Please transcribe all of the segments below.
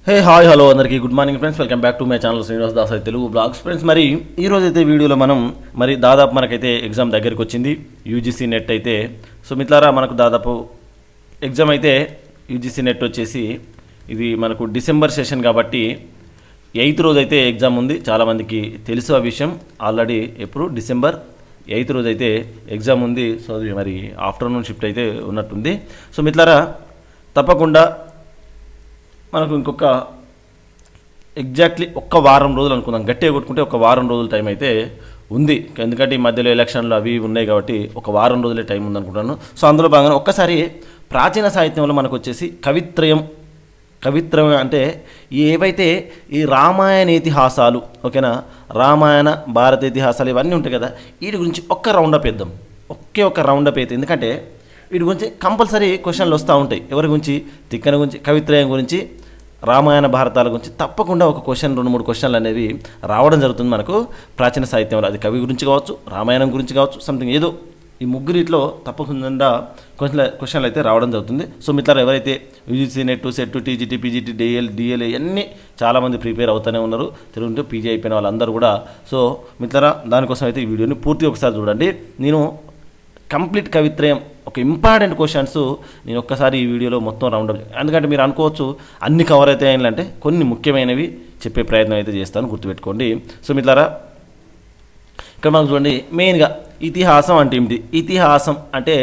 హే hi hello అందరికీ good morning friends welcome back to my channel Srinivas Das Telugu blogs friends మరి ఈ రోజు అయితే వీడియోలో మనం మరి దాదాపు మనకైతే ఎగ్జామ్ దగ్గరికి వచ్చింది యూజీసీ నెట్ అయితే సో మిత్లారా మనకు దాదాపు ఎగ్జామ్ అయితే యూజీసీ నెట్ వచ్చేసి ఇది మనకు డిసెంబర్ సెషన్ కాబట్టి ఎయిత్ రోజు అయితే ఎగ్జామ్ ఉంది చాలామందికి తెలుసు ఆ విషయం ఆల్రెడీ ఎప్పుడు డిసెంబర్ ఎయిత్ రోజు అయితే ఎగ్జామ్ ఉంది సో అది మరి ఆఫ్టర్నూన్ షిఫ్ట్ అయితే ఉన్నట్టుంది సో మిత్లారా తప్పకుండా మనకు ఇంకొక ఎగ్జాక్ట్లీ ఒక్క వారం రోజులు అనుకుందాం గట్టిగా కొట్టుకుంటే ఒక వారం రోజుల టైం అయితే ఉంది ఎందుకంటే ఈ మధ్యలో ఎలక్షన్లు అవి ఇవి ఉన్నాయి కాబట్టి ఒక వారం రోజులే టైం ఉంది అనుకుంటాను సో అందులో భాగంగా ఒక్కసారి ప్రాచీన సాహిత్యంలో మనకు వచ్చేసి కవిత్రయం కవిత్రయం అంటే ఏవైతే ఈ రామాయణ ఇతిహాసాలు ఓకేనా రామాయణ భారత ఇతిహాసాలు ఇవన్నీ ఉంటాయి కదా వీటి గురించి ఒక్క రౌండప్ వేద్దాం ఒకే ఒక్క రౌండప్ అయితే ఎందుకంటే వీటి గురించి కంపల్సరీ క్వశ్చన్లు వస్తూ ఉంటాయి ఎవరి గురించి తిక్కన గురించి కవిత్రయం గురించి రామాయణ భారతాల గురించి తప్పకుండా ఒక క్వశ్చన్ రెండు మూడు క్వశ్చన్లు అనేవి రావడం జరుగుతుంది మనకు ప్రాచీన సాహిత్యంలో అది కవి గురించి కావచ్చు రామాయణం గురించి కావచ్చు సంథింగ్ ఏదో ఈ ముగ్గురిట్లో తప్పకుండా క్వశ్చన్ క్వశ్చన్లు అయితే రావడం జరుగుతుంది సో మిత్రులు ఎవరైతే UGC NET SET TGT PGT DL DLA ఇవన్నీ చాలామంది ప్రిపేర్ అవుతూనే ఉన్నారు తెలుగుంటే పీజీ అయిపోయిన వాళ్ళందరూ కూడా సో మిత్రుల దానికోసం అయితే ఈ వీడియోని పూర్తిగా ఒకసారి చూడండి నేను కంప్లీట్ కవిత్రయం ఒక ఇంపార్టెంట్ క్వశ్చన్స్ నేను ఒక్కసారి ఈ వీడియోలో మొత్తం రౌండ్ అప్ ఎందుకంటే మీరు అనుకోవచ్చు అన్ని కవర్ అయితే అంటే కొన్ని ముఖ్యమైనవి చెప్పే ప్రయత్నం అయితే చేస్తాను గుర్తుపెట్టుకోండి సో మిత్రులారా ఇక్కడ మనకు చూడండి మెయిన్గా ఇతిహాసం అంటే ఏమిటి ఇతిహాసం అంటే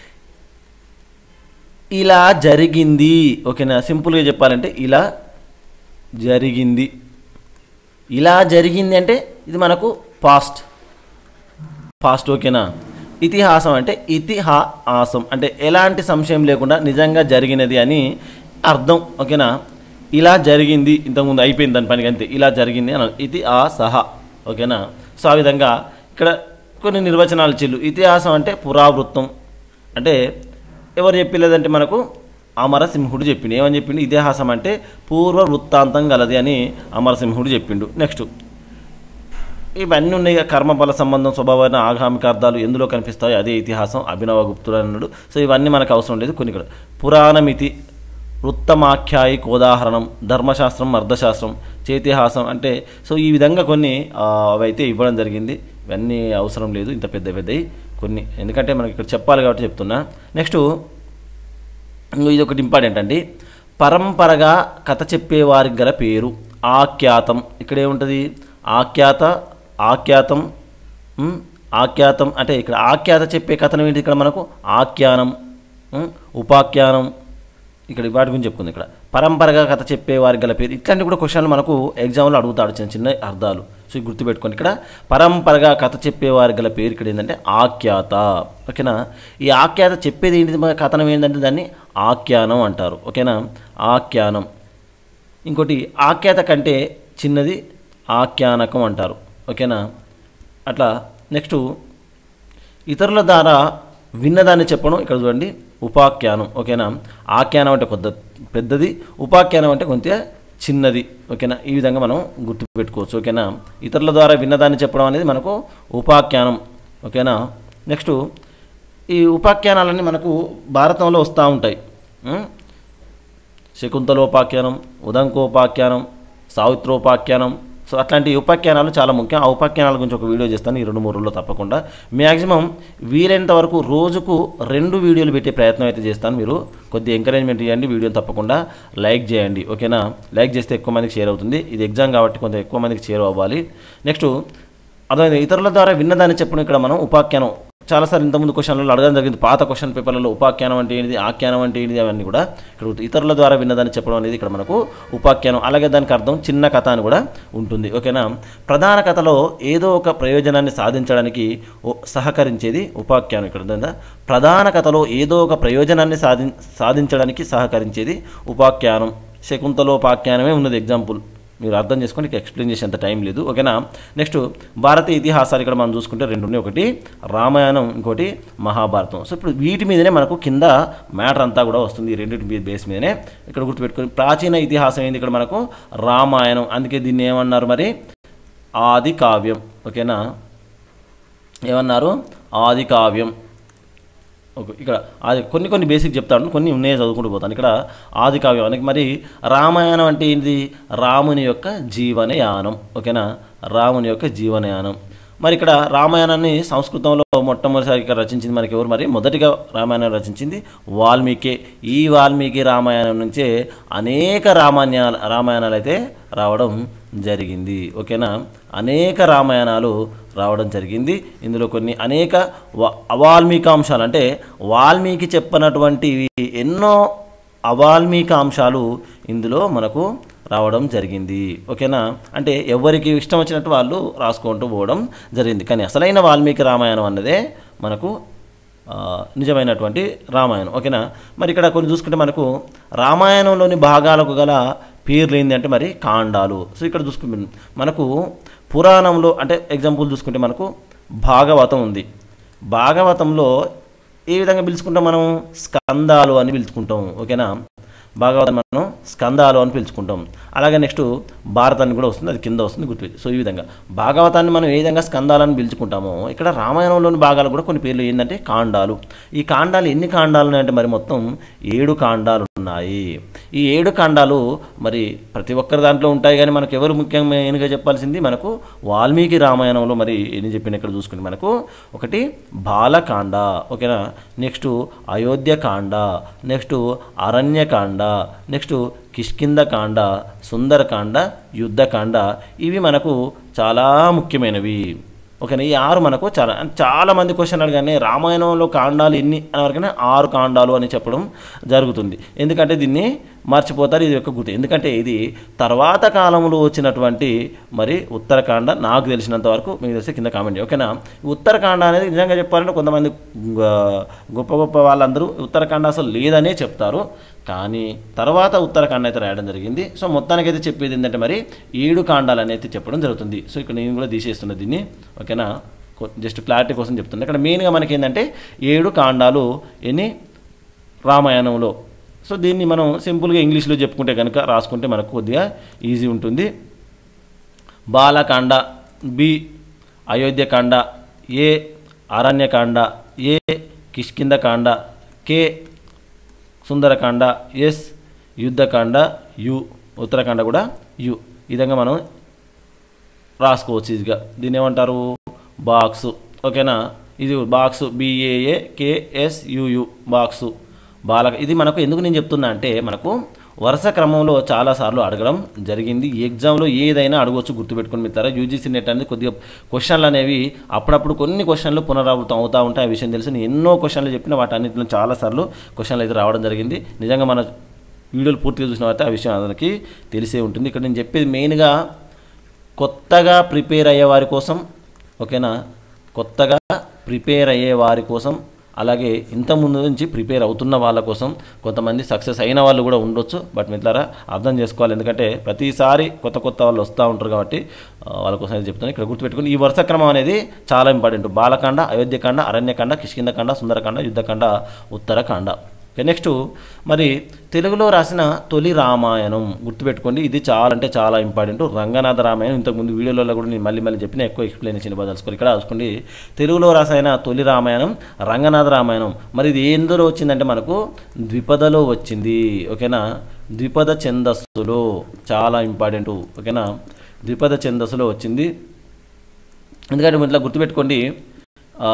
ఇలా జరిగింది ఓకేనా సింపుల్గా చెప్పాలంటే ఇలా జరిగింది ఇలా జరిగింది అంటే ఇది మనకు పాస్ట్ ఫాస్ట్ ఓకేనా ఇతిహాసం అంటే ఇతిహాసం అంటే ఎలాంటి సంశయం లేకుండా నిజంగా జరిగినది అని అర్థం ఓకేనా ఇలా జరిగింది ఇంతకుముందు అయిపోయింది దాని పనికి అంతే ఇలా జరిగింది అని ఇది ఆ సహా ఓకేనా సో ఆ విధంగా ఇక్కడ కొన్ని నిర్వచనాలు చెల్లు ఇతిహాసం అంటే పురావృత్తం అంటే ఎవరు చెప్పలేదంటే మనకు అమరసింహుడు చెప్పిండు ఏమని చెప్పిండు ఇతిహాసం అంటే పూర్వ వృత్తాంతం గలది అని అమరసింహుడు చెప్పిండు నెక్స్ట్ ఇవన్నీ ఉన్నాయి కర్మఫల సంబంధం స్వభావమైన ఆగామిక అర్థాలు ఎందులో కనిపిస్తాయో అదే ఇతిహాసం అభినవ గుప్తుడు అన్నాడు సో ఇవన్నీ మనకు అవసరం లేదు కొన్ని ఇక్కడ పురాణమితి వృత్తమాఖ్యాయిక ఉదాహరణం ధర్మశాస్త్రం అర్థశాస్త్రం చేతిహాసం అంటే సో ఈ విధంగా కొన్ని ఆ, అవైతే ఇవ్వడం జరిగింది ఇవన్నీ అవసరం లేదు ఇంత పెద్ద పెద్దవి కొన్ని ఎందుకంటే మనకి ఇక్కడ చెప్పాలి కాబట్టి చెప్తున్నా నెక్స్ట్ ఇంకో ఇది ఒకటి ఇంపార్టెంట్ అండి పరంపరగా కథ చెప్పేవారికి గల పేరు ఆఖ్యాతం ఇక్కడ ఏముంటుంది ఆఖ్యాత ఆఖ్యాతం ఉమ్, ఆఖ్యాతం అంటే ఇక్కడ ఆఖ్యాత చెప్పే కథనం ఏంటి ఇక్కడ మనకు ఆఖ్యానం ఉమ్, ఉపాఖ్యానం ఇక్కడ వాటి గురించి చెప్పుకుంది ఇక్కడ పరంపరగా కథ చెప్పేవారికి గల పేరు ఇట్లాంటి కూడా క్వశ్చన్లు మనకు ఎగ్జామ్లో అడుగుతాడు చిన్న చిన్న అర్థాలు సో ఇది గుర్తుపెట్టుకోండి ఇక్కడ పరంపరగా కథ చెప్పేవారికి గల పేరు ఇక్కడ ఏంటంటే ఆఖ్యాత ఓకేనా ఈ ఆఖ్యాత చెప్పేది ఏంటిది మన కథనం ఏంటంటే దాన్ని ఆఖ్యానం అంటారు ఓకేనా ఆఖ్యానం ఇంకోటి ఆఖ్యాత కంటే చిన్నది ఆఖ్యానకం అంటారు ఓకేనా అట్లా నెక్స్ట్ ఇతరుల ద్వారా విన్నదాన్ని చెప్పడం ఇక్కడ చూడండి ఉపాఖ్యానం ఓకేనా ఆఖ్యానం అంటే కొద్ద పెద్దది ఉపాఖ్యానం అంటే కొంత చిన్నది ఓకేనా ఈ విధంగా మనం గుర్తుపెట్టుకోవచ్చు ఓకేనా ఇతరుల ద్వారా విన్నదాన్ని చెప్పడం అనేది మనకు ఉపాఖ్యానం ఓకేనా నెక్స్ట్ ఈ ఉపాఖ్యానాలన్నీ మనకు భారతంలో వస్తూ ఉంటాయి ఉం? శకుంతలోపాఖ్యానం ఉదంకోపాఖ్యానం సావిత్రోపాఖ్యానం సో అట్లాంటి ఉపాఖ్యానాలు చాలా ముఖ్యం ఆ ఉపాఖ్యానాల గురించి ఒక వీడియో చేస్తాను ఈ రెండు మూడు రోజుల్లో తప్పకుండా మ్యాక్సిమం వీలైనంత వరకు రోజుకు రెండు వీడియోలు పెట్టే ప్రయత్నం అయితే చేస్తాను మీరు కొద్ది ఎంకరేజ్మెంట్ ఇవ్వండి వీడియోని తప్పకుండా లైక్ చేయండి ఓకేనా లైక్ చేస్తే ఎక్కువ మందికి షేర్ అవుతుంది ఇది ఎగ్జామ్ కాబట్టి కొంత ఎక్కువ మందికి షేర్ అవ్వాలి నెక్స్ట్ అర్థమైంది ఇతరుల ద్వారా విన్నదాన్ని చెప్పడం ఇక్కడ మనం ఉపాఖ్యానం చాలాసార్లు ఇంతకుముందు క్వశ్చన్లలో అడగడం జరిగింది పాత క్వశ్చన్ పేపర్లలో ఉపాఖ్యానం అంటే ఏంటిది ఆఖ్యానం అంటే ఏంటిది అవన్నీ కూడా ఇక్కడ ఇతరుల ద్వారా విన్నదాన్ని చెప్పడం అనేది ఇక్కడ మనకు ఉపాఖ్యానం అలాగే దానికి అర్థం చిన్న కథ అని కూడా ఉంటుంది ఓకేనా ప్రధాన కథలో ఏదో ఒక ప్రయోజనాన్ని సాధించడానికి ఓ- సహకరించేది ఉపాఖ్యానం ఇక్కడ ఉందా ప్రధాన కథలో ఏదో ఒక ప్రయోజనాన్ని సాధి సాధించడానికి సహకరించేది ఉపాఖ్యానం శకుంతలోపాఖ్యానమే ఉన్నది ఎగ్జాంపుల్ మీరు అర్థం చేసుకొని ఇక ఎక్స్ప్లెయిన్ చేసేంత టైం లేదు ఓకేనా నెక్స్ట్ భారతీయ ఇతిహాసాలు ఇక్కడ మనం చూసుకుంటే రెండు ఉన్నాయి ఒకటి రామాయణం ఇంకోటి మహాభారతం సో ఇప్పుడు వీటి మీదనే మనకు కింద మ్యాటర్ అంతా కూడా వస్తుంది ఈ రెండింటి మీద బేస్ మీదనే ఇక్కడ గుర్తుపెట్టుకొని ప్రాచీన ఇతిహాసం ఏంది ఇక్కడ మనకు రామాయణం అందుకే దీన్ని ఏమన్నారు మరి ఆది కావ్యం ఓకేనా ఏమన్నారు ఆది కావ్యం ఒక ఇక్కడ ఆది కొన్ని కొన్ని బేసిక్ చెప్తాను కొన్ని ఉన్నాయే చదువుకుంటూ పోతాను ఇక్కడ ఆది కావ్యానికి మరి రామాయణం అంటే ఏంటి రాముని యొక్క జీవనయానం ఓకేనా రాముని యొక్క జీవనయానం మరి ఇక్కడ రామాయణాన్ని సంస్కృతంలో మొట్టమొదటిసారిగా రచించింది మనకి ఎవరు మరి మొదటిగా రామాయణం రచించింది వాల్మీకి ఈ వాల్మీకి రామాయణం నుంచే అనేక రామాయణ రామాయణాలు అయితే రావడం జరిగింది ఓకేనా అనేక రామాయణాలు రావడం జరిగింది ఇందులో కొన్ని అనేక వ- అవాల్మీకాంశాలు అంటే వాల్మీకి చెప్పినటువంటివి ఎన్నో అవాల్మీక అంశాలు ఇందులో మనకు రావడం జరిగింది ఓకేనా అంటే ఎవరికి ఇష్టం వచ్చినట్టు వాళ్ళు రాసుకుంటూ పోవడం జరిగింది కానీ అసలైన వాల్మీకి రామాయణం అన్నదే మనకు ఆ, నిజమైనటువంటి రామాయణం ఓకేనా మరి ఇక్కడ కొన్ని చూసుకుంటే మనకు రామాయణంలోని భాగాలకు గల పేర్లు ఏంటి అంటే మరి కాండాలు సో ఇక్కడ చూసుకుంటే మనకు పురాణంలో అంటే ఎగ్జాంపుల్ చూసుకుంటే మనకు భాగవతం ఉంది భాగవతంలో ఏ విధంగా పిలుచుకుంటాం మనం స్కందాలు అని పిలుచుకుంటాం ఓకేనా భాగవతం మనం స్కందాలు అని పిలుచుకుంటాం అలాగే నెక్స్ట్ భారతాన్ని కూడా వస్తుంది అది కింద వస్తుంది గుర్తుపెట్టి సో ఈ విధంగా భాగవతాన్ని మనం ఏ విధంగా స్కందాలని పిలుచుకుంటామో ఇక్కడ రామాయణంలోని భాగాలు కూడా కొన్ని పేర్లు ఏంటంటే కాండాలు ఈ కాండాలు ఎన్ని కాండాలు ఉన్నాయంటే మరి మొత్తం ఏడు కాండాలు ఉన్నాయి ఈ ఏడు కాండాలు మరి ప్రతి ఒక్కరి దాంట్లో ఉంటాయి కానీ మనకు ఎవరు ముఖ్యంగా మెయిన్గా చెప్పాల్సింది మనకు వాల్మీకి రామాయణంలో మరి ఎన్ని చెప్పిన ఇక్కడ చూసుకుంటే మనకు ఒకటి బాలకాండ ఓకేనా next Ayodhyakanda next Aranyakanda next Kishkindhakanda Sundarakanda Yuddhakanda ఇవి మనకు చాలా ముఖ్యమైనవి ఓకేనా ఈ ఆరు మనకు చాలా చాలా మంది క్వశ్చన్ అడగానే రామాయణంలో కాండాలు ఎన్ని అని వరకనే ఆరు కాండాలు అని చెప్పడం జరుగుతుంది ఎందుకంటే దీన్ని మర్చిపోతారు ఇది యొక్క గుర్తు ఎందుకంటే ఇది తర్వాత కాలంలో వచ్చినటువంటి మరి ఉత్తరకాండ నాకు తెలిసినంత వరకు మీకు తెలిస్తే కింద కామెంట్ చేయండి. ఓకేనా ఈ ఉత్తరకాండ అనేది నిజంగా చెప్పాలంటే కొంతమంది ఆ, గొప్ప గొప్ప వాళ్ళందరూ ఉత్తరకాండ అసలు లేదనే చెప్తారు కానీ తర్వాత ఉత్తరకాండ అయితే రాయడం జరిగింది సో మొత్తానికైతే చెప్పేది ఏంటంటే మరి ఏడు కాండాలు అనేది చెప్పడం జరుగుతుంది సో ఇక్కడ నేను కూడా తీసేస్తున్నా దీన్ని ఓకేనా కొ- జస్ట్ క్లారిటీ కోసం చెప్తున్నా ఇక్కడ మెయిన్గా మనకి ఏంటంటే ఏడు కాండాలు ఎన్ని రామాయణంలో సో దీన్ని మనం సింపుల్గా ఇంగ్లీష్లో చెప్పుకుంటే కనుక రాసుకుంటే మనకు కొద్దిగా ఈజీ ఉంటుంది Balakanda B Ayodhyakanda A Aranyakanda A Kishkindhakanda K Sundarakanda S Yuddhakanda U Uttarakanda కూడా యు ఈ విధంగా మనం రాసుకోవచ్చు ఈజీగా దీన్ని ఏమంటారు బాక్స్ ఓకేనా ఇది బాక్స్ బిఏఏ కేఎస్యుయు బాక్సు బాలక ఇది మనకు ఎందుకు నేను చెప్తున్నా అంటే మనకు వరుస క్రమంలో చాలాసార్లు అడగడం జరిగింది ఈ ఎగ్జామ్లో ఏదైనా అడగవచ్చు గుర్తుపెట్టుకుని మిత్తారా యూజీసీ నెట్ అనేది కొద్దిగా క్వశ్చన్లు అనేవి అప్పుడప్పుడు కొన్ని క్వశ్చన్లు పునరావృతం అవుతూ ఉంటాయి ఆ విషయం తెలిసి నేను ఎన్నో క్వశ్చన్లు చెప్పిన వాటన్నిటిలో చాలాసార్లు క్వశ్చన్లు అయితే రావడం జరిగింది నిజంగా మన వీడియోలు పూర్తిగా చూసిన తర్వాత ఆ విషయం అందరికీ తెలిసే ఉంటుంది ఇక్కడ నేను చెప్పేది మెయిన్గా కొత్తగా ప్రిపేర్ అయ్యే వారి కోసం ఓకేనా కొత్తగా ప్రిపేర్ అయ్యే వారి కోసం అలాగే ఇంతకుముందు నుంచి ప్రిపేర్ అవుతున్న వాళ్ళ కోసం కొంతమంది సక్సెస్ అయిన వాళ్ళు కూడా ఉండొచ్చు బట్ మిత్రారా అర్థం చేసుకోవాలి ఎందుకంటే ప్రతిసారి కొత్త కొత్త వాళ్ళు వస్తూ ఉంటారు కాబట్టి ఆ, వాళ్ళ కోసం అయితే చెప్తాను ఇక్కడ గుర్తుపెట్టుకుని ఈ వరుస క్రమం అనేది చాలా important Balakanda Ayodhyakanda Aranyakanda Kishkindhakanda Sundarakanda Yuddhakanda Uttarakanda okay next మరి తెలుగులో రాసిన తొలి రామాయణం గుర్తుపెట్టుకోండి ఇది చాలా అంటే చాలా ఇంపార్టెంట్ రంగనాథ రామాయణం ఇంతకుముందు వీడియోలలో కూడా నేను మళ్ళీ మళ్ళీ చెప్పిన ఎక్కువ ఎక్స్ప్లెయినేషన్ ఇవ్వదలుచుకోవాలి ఇక్కడ చూసుకోండి తెలుగులో రాసిన తొలి రామాయణం రంగనాథ రామాయణం మరి ఇది ఎందులో వచ్చిందంటే మనకు ద్విపదలో వచ్చింది ఓకేనా ద్విపద ఛందస్సులో చాలా ఇంపార్టెంట్ ఓకేనా ద్విపద ఛందస్సులో వచ్చింది ఎందుకంటే మీరు ఇట్లా గుర్తుపెట్టుకోండి ఆ,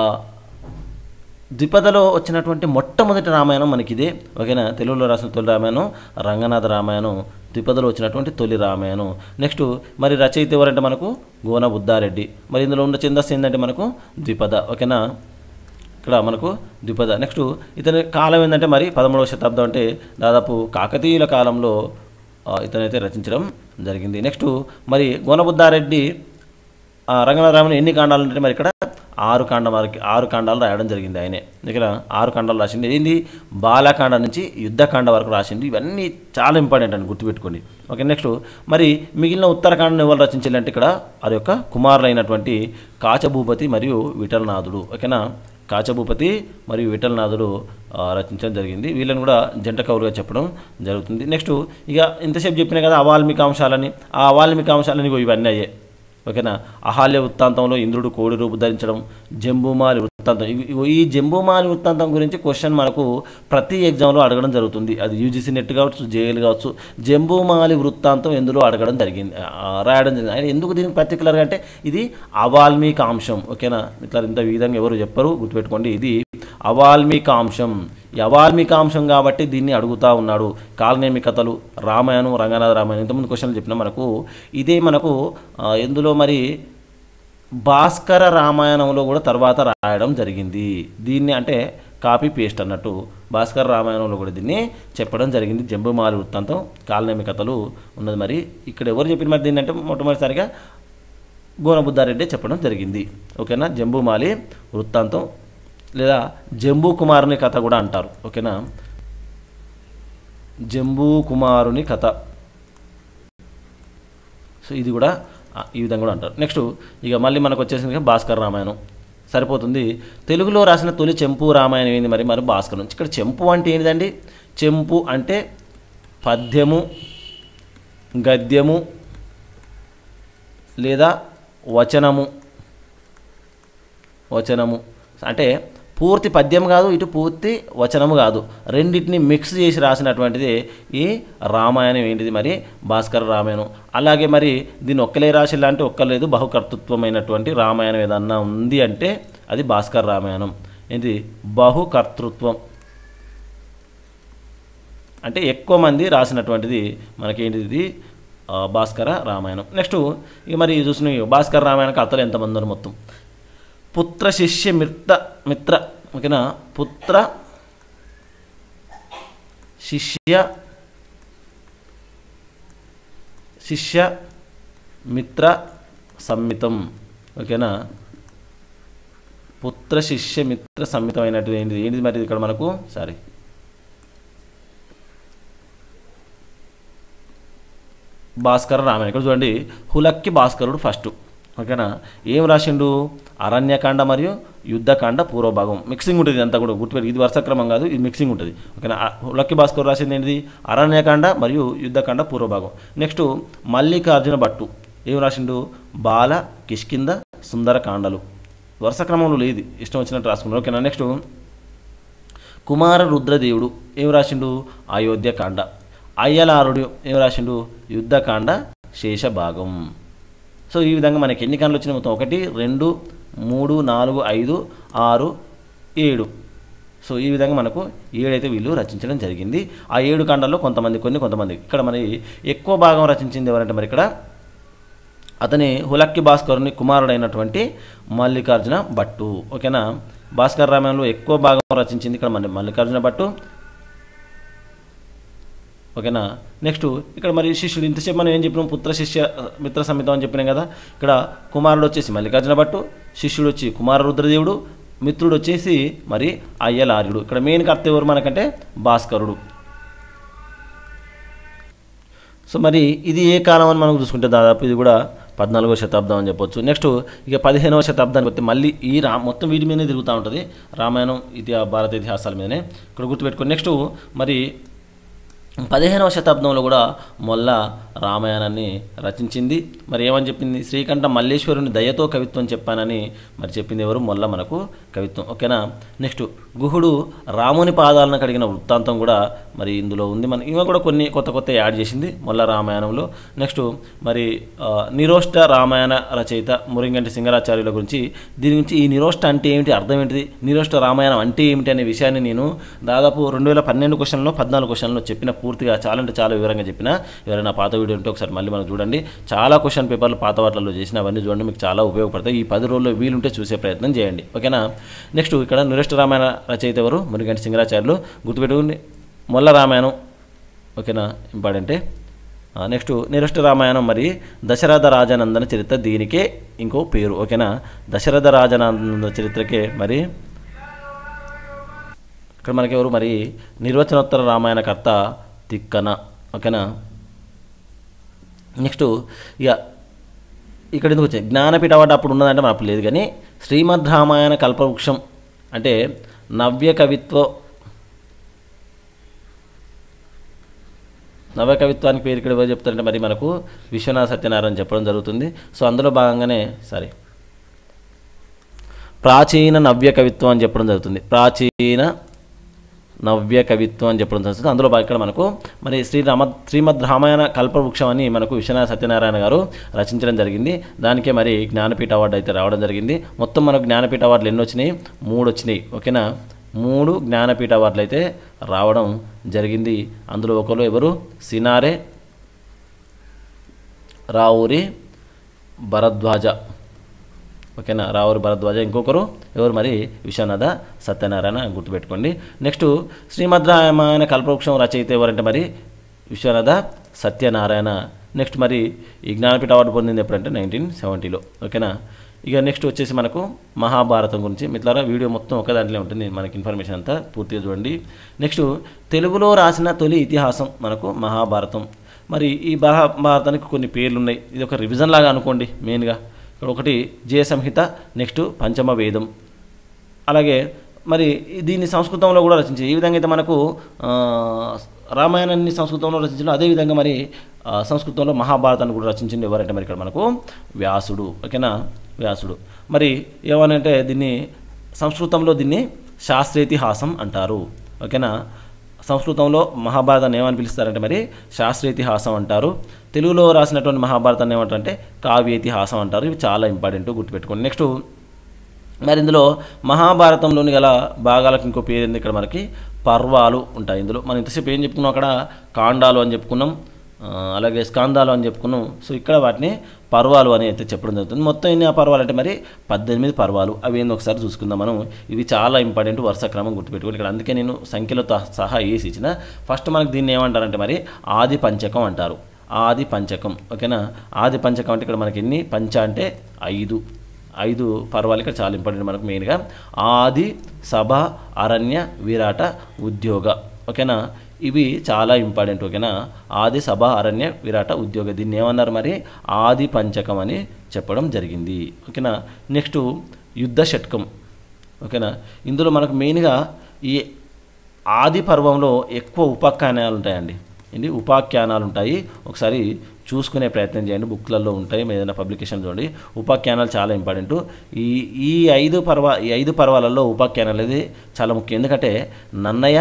ద్విపదలో వచ్చినటువంటి మొట్టమొదటి రామాయణం మనకి ఇదే ఓకేనా తెలుగులో రాసిన తొలి రామాయణం రంగనాథ రామాయణం ద్విపదలో వచ్చినటువంటి తొలి రామాయణం నెక్స్ట్ మరి రచయిత ఎవరంటే మనకు గోన బుద్ధారెడ్డి మరి ఇందులో ఉన్న ఛందస్సు ఏంటంటే మనకు ద్విపద ఓకేనా ఇక్కడ మనకు ద్విపద నెక్స్ట్ ఇతని కాలం ఏంటంటే మరి పదమూడవ శతాబ్దం అంటే దాదాపు కాకతీయుల కాలంలో ఆ, ఇతనైతే రచించడం జరిగింది నెక్స్ట్ మరి గోనబుద్ధారెడ్డి ఆ, రంగనాథరామన్ ఎన్ని కాండాలు అంటే మరి ఇక్కడ ఆరు కాండ వరకు ఆరు కాండాలు రాయడం జరిగింది ఆయనే ఇక్కడ ఆరు కాండాలు రాసింది ఏంది బాలకాండ నుంచి యుద్ధకాండ వరకు రాసింది ఇవన్నీ చాలా ఇంపార్టెంట్ అండి గుర్తుపెట్టుకోండి ఓకే నెక్స్ట్ మరి మిగిలిన ఉత్తరాఖండను ఎవరు రచించాలంటే ఇక్కడ వారి యొక్క కుమారులైనటువంటి కాచభూపతి మరియు విఠలనాథుడు ఓకేనా కాచభూపతి మరియు విఠలనాథుడు ఆ, రచించడం జరిగింది వీళ్ళని కూడా జంట కవులుగా చెప్పడం జరుగుతుంది నెక్స్ట్ ఇక ఇంతసేపు చెప్పిన కదా అవాల్మిక అంశాలని ఆ అవాల్మిక అంశాలని ఇగో ఇవన్నీ అయ్యాయి ఓకేనా అహాల్య వృత్తాంతంలో ఇంద్రుడు కోడి రూపు ధరించడం జంబూమాలి వృత్తాంతం వృత్తాంతం ఇవి- ఇవి- ఈ జంబూమాలి వృత్తాంతం గురించి క్వశ్చన్ మనకు ప్రతి ఎగ్జామ్లో అడగడం జరుగుతుంది అది యూజీసీ నెట్ కావచ్చు జేఎల్ కావచ్చు జంబూమాలి వృత్తాంతం ఎందులో అడగడం జరిగింది ఆ, రాయడం జరిగింది ఆయన ఎందుకు దీనికి పర్టికులర్గా అంటే ఇది అవాల్మీకాంశం ఓకేనా ఇట్లా ఇంత ఈ విధంగా ఎవరు చెప్పరు గుర్తుపెట్టుకోండి ఇది అవాల్మీకాంశం ఈ అవాల్మీకాంశం కాబట్టి దీన్ని అడుగుతా ఉన్నాడు కాలనేమి కథలు రామాయణం రంగనాథ రామాయణం ఇంతకుముందు క్వశ్చన్లు చెప్పిన మనకు ఇదే మనకు ఆ, ఎందులో మరి భాస్కర రామాయణంలో కూడా తర్వాత రాయడం జరిగింది దీన్ని అంటే కాపీ పేస్ట్ అన్నట్టు భాస్కర రామాయణంలో కూడా దీన్ని చెప్పడం జరిగింది జంబుమాలి వృత్తాంతం కాలనేమి కథలు ఉన్నది మరి ఇక్కడ ఎవరు చెప్పిన మరి దీన్ని అంటే మొట్టమొదటిసారిగా గోనబుద్ధారెడ్డి చెప్పడం జరిగింది ఓకేనా జంబుమాలి వృత్తాంతం లేదా జంబూ కుమారుని కథ కూడా అంటారు ఓకేనా జంబూ కుమారుని కథ సో ఇది కూడా ఆ, ఈ విధంగా కూడా అంటారు నెక్స్ట్ ఇక మళ్ళీ మనకు వచ్చేసింది భాస్కర్ రామాయణం సరిపోతుంది తెలుగులో రాసిన తొలి చెంపు రామాయణం ఏంది మరి మరి భాస్కర్ నుంచి ఇక్కడ చెంపు అంటే ఏంటిదండి చెంపు అంటే పద్యము గద్యము లేదా వచనము వచనము అంటే పూర్తి పద్యం కాదు ఇటు పూర్తి వచనము కాదు రెండింటిని మిక్స్ చేసి రాసినటువంటిది ఈ రామాయణం ఏంటిది మరి భాస్కర రామాయణం అలాగే మరి దీన్ని ఒక్కలే రాసిల్లా అంటే ఒక్కలేదు బహుకర్తృత్వమైనటువంటి రామాయణం ఏదన్నా ఉంది అంటే అది భాస్కర రామాయణం ఏంటి బహుకర్తృత్వం అంటే ఎక్కువ మంది రాసినటువంటిది మనకేంటిది ఆ, భాస్కర రామాయణం నెక్స్ట్ ఇక మరి చూసిన భాస్కర రామాయణ కథలు ఎంతమంది ఉన్నారు మొత్తం పుత్ర శిష్య మిత్ర మిత్ర ఓకేనా పుత్ర శిష్య శిష్య మిత్ర సమ్మితం ఓకేనా పుత్ర శిష్య మిత్ర సమ్మితం అయినట్టు ఏంటిది ఏంటిది మరి ఇక్కడ మనకు సారీ భాస్కర రామాయణ ఇక్కడ చూడండి హులక్కి భాస్కరుడు ఫస్ట్ ఓకేనా ఏం రాసిండు అరణ్యకాండ మరియు యుద్ధకాండ పూర్వభాగం మిక్సింగ్ ఉంటుంది ఇదంతా కూడా గుర్తుపెట్టి ఇది వరుసక్రమం కాదు ఇది మిక్సింగ్ ఉంటుంది ఓకేనా ఆ హులక్కి భాస్కర్ రాసింది ఏంటిది అరణ్యకాండ మరియు యుద్ధకాండ పూర్వభాగం నెక్స్ట్ మల్లికార్జున భట్టు ఏం రాసిండు బాల కిష్కింద సుందరకాండలు వరుస క్రమంలో లేదు ఇష్టం వచ్చినట్టు రాసుకున్నారు ఓకేనా నెక్స్ట్ కుమార రుద్రదేవుడు ఏం రాసిండు అయోధ్యకాండ అయ్యలారుడు ఏం రాసిండు యుద్ధకాండ శేషభాగం సో ఈ విధంగా మనకి ఎన్ని కాండలు వచ్చినాయి మొత్తం ఒకటి రెండు మూడు నాలుగు ఐదు ఆరు ఏడు సో ఈ విధంగా మనకు ఏడైతే వీళ్ళు రచించడం జరిగింది ఆ ఏడు కాండాల్లో కొంతమంది కొన్ని కొంతమంది ఇక్కడ మరి ఎక్కువ భాగం రచించింది ఎవరంటే మరి ఇక్కడ అతని హులక్కి భాస్కరుని కుమారుడైనటువంటి మల్లికార్జున భట్టు ఓకేనా భాస్కర్ రామాయణంలో ఎక్కువ భాగం రచించింది ఇక్కడ మన మల్లికార్జున భట్టు ఓకేనా నెక్స్ట్ ఇక్కడ మరి శిష్యుడు ఇంతసేపు మనం ఏం చెప్పినాం పుత్ర శిష్య మిత్ర సమితం అని చెప్పినాం కదా ఇక్కడ కుమారుడు వచ్చేసి మల్లికార్జున భట్టు శిష్యుడు వచ్చి కుమార రుద్రదేవుడు మిత్రుడు వచ్చేసి మరి అయ్యలార్యుడు ఇక్కడ మెయిన్ కర్త ఎవరు మనకంటే భాస్కరుడు సో మరి ఇది ఏ కాలం అని మనం చూసుకుంటే దాదాపు ఇది కూడా పద్నాలుగో శతాబ్దం అని చెప్పొచ్చు నెక్స్ట్ ఇక పదిహేనవ శతాబ్దానికి వస్తే మళ్ళీ ఈ రా మొత్తం వీటి మీదనే తిరుగుతూ ఉంటుంది రామాయణం ఇది భారత ఇతిహాసాల మీదనే ఇక్కడ గుర్తుపెట్టుకో నెక్స్ట్ మరి పదిహేనవ శతాబ్దంలో కూడా మొల్ల రామాయణాన్ని రచించింది మరి ఏమని చెప్పింది శ్రీకంఠ మల్లేశ్వరుని దయతో కవిత్వం చెప్పానని మరి చెప్పింది ఎవరు మొల్ల మనకు కవిత్వం ఓకేనా నెక్స్ట్ గుహుడు రాముని పాదాలను కడిగిన వృత్తాంతం కూడా మరి ఇందులో ఉంది మన ఇవి కూడా కొన్ని కొత్త కొత్త యాడ్ చేసింది మొల్ల రామాయణంలో నెక్స్ట్ మరి ఆ, నిరోష్ట రామాయణ రచయిత మురింగంటి సింగరాచార్యుల గురించి దీని గురించి ఈ నిరోష్ట అంటే ఏమిటి అర్థం ఏంటిది నిరోష్ట రామాయణం అంటే ఏమిటి అనే విషయాన్ని నేను దాదాపు రెండు వేల పన్నెండు క్వశ్చన్లో పద్నాలుగు క్వశ్చన్లో చెప్పిన పూర్తిగా చాలా అంటే చాలా వివరంగా చెప్పిన ఎవరైనా పాత వీడియో ఉంటే ఒకసారి మళ్ళీ మనం చూడండి చాలా క్వశ్చన్ పేపర్లు పాత వాటిల్లో చేసిన అవన్నీ చూడండి మీకు చాలా ఉపయోగపడతాయి ఈ పది రోజుల్లో వీలుంటే చూసే ప్రయత్నం చేయండి ఓకేనా నెక్స్ట్ ఇక్కడ నిరష్ట రామాయణ రచయిత ఎవరు మురిగంటి సింగరాచార్యులు గుర్తుపెట్టుకోండి మొల్ల రామాయణం ఓకేనా ఇంపార్టెంటే నెక్స్ట్ నిరష్ట రామాయణం మరి దశరథ రాజనందన చరిత్ర దీనికే ఇంకో పేరు ఓకేనా దశరథ రాజనందన చరిత్రకే మరి ఇక్కడ మనకి ఎవరు మరి నిర్వచనోత్తర రామాయణకర్త తిక్కన ఓకేనా నెక్స్ట్ ఇక ఇక్కడ ఎందుకు వచ్చాయి జ్ఞానపీఠ అవార్డు అప్పుడు ఉన్నదంటే మన అప్పుడు లేదు కానీ శ్రీమద్ రామాయణ కల్పవృక్షం అంటే నవ్య కవిత్వ నవ్య కవిత్వానికి పేరు ఇక్కడ ఎవరు చెప్తారంటే మరి మనకు విశ్వనాథ సత్యనారాయణ చెప్పడం జరుగుతుంది సో అందులో భాగంగానే సారీ ప్రాచీన నవ్య కవిత్వం అని చెప్పడం జరుగుతుంది ప్రాచీన నవ్య కవిత్వం అని చెప్పడం జరుగుతుంది అందులో భాగంగా ఇక్కడ మనకు మరి శ్రీరామ శ్రీమద్ రామాయణ కల్పవృక్షం అని మనకు విశ్వనాథ సత్యనారాయణ గారు రచించడం జరిగింది దానికే మరి జ్ఞానపీఠ అవార్డు అయితే రావడం జరిగింది మొత్తం మనకు జ్ఞానపీఠ అవార్డులు ఎన్ని వచ్చినాయి మూడు వచ్చినాయి ఓకేనా మూడు జ్ఞానపీఠ అవార్డులు అయితే రావడం జరిగింది అందులో ఒకరు ఎవరు సినారే రావురి భరద్వాజ ఓకేనా రావురి భరద్వాజ ఇంకొకరు ఎవరు మరి విశ్వనాథ సత్యనారాయణ గుర్తుపెట్టుకోండి నెక్స్ట్ శ్రీమద్ రామాయణ కల్పవృక్షం రచయిత ఎవరంటే మరి విశ్వనాథ సత్యనారాయణ నెక్స్ట్ మరి ఈ జ్ఞానపీఠ అవార్డు పొందింది ఎప్పుడంటే నైన్టీన్ సెవెంటీలో ఓకేనా ఇక నెక్స్ట్ వచ్చేసి మనకు మహాభారతం గురించి మిత్రులారా వీడియో మొత్తం ఒక దాంట్లో ఉంటుంది మనకి ఇన్ఫర్మేషన్ అంతా పూర్తిగా చూడండి నెక్స్ట్ తెలుగులో రాసిన తొలి ఇతిహాసం మనకు మహాభారతం మరి ఈ మహాభారతానికి కొన్ని పేర్లు ఉన్నాయి ఇది ఒక రివిజన్ లాగా అనుకోండి మెయిన్గా ఇక్కడ ఒకటి జయ సంహిత నెక్స్ట్ పంచమ వేదం అలాగే మరి దీన్ని సంస్కృతంలో కూడా రచించి ఈ విధంగా అయితే మనకు ఆ, రామాయణాన్ని సంస్కృతంలో రచించడం అదేవిధంగా మరి ఆ, సంస్కృతంలో మహాభారతాన్ని కూడా రచించింది ఎవరంటే మరి ఇక్కడ మనకు వ్యాసుడు ఓకేనా వ్యాసుడు మరి ఏమనంటే దీన్ని సంస్కృతంలో దీన్ని శాస్త్రేతిహాసం అంటారు ఓకేనా సంస్కృతంలో మహాభారతాన్ని ఏమని పిలుస్తారంటే మరి శాస్త్రేతిహాసం అంటారు తెలుగులో రాసినటువంటి మహాభారతాన్ని ఏమంటారంటే కావ్యేతిహాసం అంటారు ఇవి చాలా ఇంపార్టెంట్ గుర్తుపెట్టుకోండి నెక్స్ట్ మరి ఇందులో మహాభారతంలోని గల భాగాలకు ఇంకో పేరు ఏంది ఇక్కడ మనకి పర్వాలు ఉంటాయి ఇందులో మనం ఇంతసేపు ఏం చెప్పుకున్నాం అక్కడ కాండాలు అని చెప్పుకున్నాం ఆ, అలాగే స్కాందాలు అని చెప్పుకున్నాం సో ఇక్కడ వాటిని పర్వాలు అని అయితే చెప్పడం జరుగుతుంది మొత్తం ఎన్ని ఆ పర్వాలు అంటే మరి పద్దెనిమిది పర్వాలు అవి ఏందో ఒకసారి చూసుకుందాం మనం ఇవి చాలా ఇంపార్టెంట్ వరుస క్రమం గుర్తుపెట్టుకోండి ఇక్కడ అందుకే నేను సంఖ్యలతో సహా వేసి ఇచ్చిన ఫస్ట్ మనకు దీన్ని ఏమంటారంటే మరి ఆది పంచకం అంటారు ఆది పంచకం ఓకేనా ఆది పంచకం అంటే ఇక్కడ మనకి ఎన్ని పంచ అంటే ఐదు ఐదు పర్వాలు ఇక్కడ చాలా ఇంపార్టెంట్ మనకు మెయిన్గా ఆది సభ అరణ్య విరాట ఉద్యోగ ఓకేనా ఇవి చాలా ఇంపార్టెంట్ ఓకేనా ఆది సభ అరణ్య విరాట ఉద్యోగ దీన్ని ఏమన్నారు మరి ఆది పంచకం అని చెప్పడం జరిగింది ఓకేనా నెక్స్ట్ యుద్ధ షట్కం ఓకేనా ఇందులో మనకు మెయిన్గా ఈ ఆది పర్వంలో ఎక్కువ ఉపాఖ్యానాలు ఉంటాయండి ఏంటి ఉపాఖ్యానాలు ఉంటాయి ఒకసారి చూసుకునే ప్రయత్నం చేయండి బుక్లలో ఉంటాయి మీ ఏదైనా పబ్లికేషన్ చూడండి ఉపాఖ్యానాలు చాలా ఇంపార్టెంట్ ఈ ఈ ఐదు పర్వ ఈ ఐదు పర్వాలలో ఉపాఖ్యానాలు అనేది చాలా ముఖ్యం ఎందుకంటే నన్నయ్య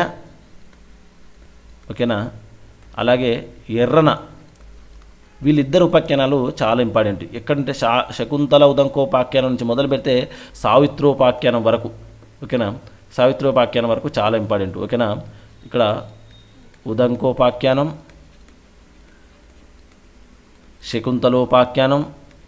ఓకేనా అలాగే ఎర్రన వీళ్ళిద్దరు ఉపాఖ్యానాలు చాలా ఇంపార్టెంట్ ఎక్కడంటే శా శకుంతల ఉదంకోపాఖ్యానం నుంచి మొదలు పెడితే సావిత్రోపాఖ్యానం వరకు ఓకేనా సావిత్రోపాఖ్యానం వరకు చాలా ఇంపార్టెంట్ ఓకేనా ఇక్కడ ఉదంకోపాఖ్యానం శకుంతలోపాఖ్యానం